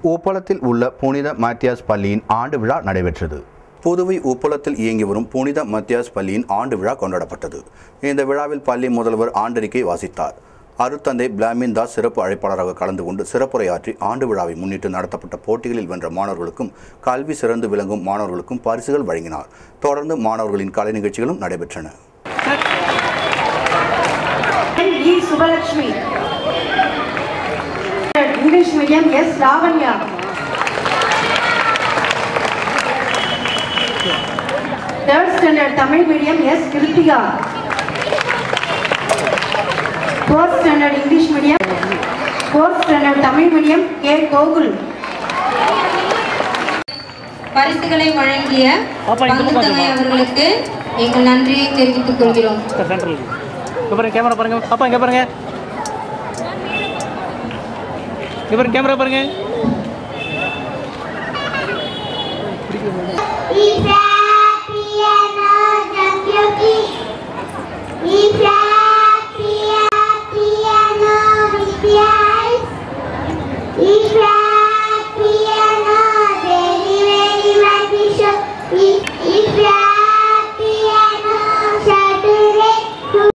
உப்பளத்தில் உள்ள புனித மத்தியாஸ் பள்ளியின் ஆண்டு விழா நடைபெற்றது புதுவை உப்பளத்தில் இயங்கி வரும் புனித மத்தியாஸ் பள்ளியின் ஆண்டு விழா கொண்டாடப்பட்டது இந்த விழாவில் பள்ளி முதல்வர் ஆண்டறிக்கை வாசித்தார் அருத்தந்தை பிளாமின் தாஸ் சிறப்பு அழைப்பாளராக கலந்து கொண்டு சிறப்புரையாற்றி ஆண்டு விழாவை முன்னிட்டு நடத்தப்பட்ட போட்டிகளில் வென்ற மாணவர்களுக்கும் கல்வி சிறந்து விளங்கும் மாணவர்களுக்கும் பரிசுகள் வழங்கினார் தொடர்ந்து மாணவர்களின் கலை நிகழ்ச்சிகளும் நடைபெற்றன E. Subalakshmi. English medium, yes, Lavanya. Third standard Tamil medium, yes, Kritika. Fourth standard English medium, fourth standard Tamil medium, K. Gogul. பரிசுகளை வழங்கிய பாப்பா, இங்க பங்குத்தகை பாருங்க. அவர்களுக்கு எங்கள் நன்றியை தெரிவித்துக் கொள்கிறோம் சென்ட்ரல் இங்கே பாருங்க கேமரா பாருங்க பாப்பா இங்கே பாருங்க இங்கே பாருங்க கேமரா பாருங்க Be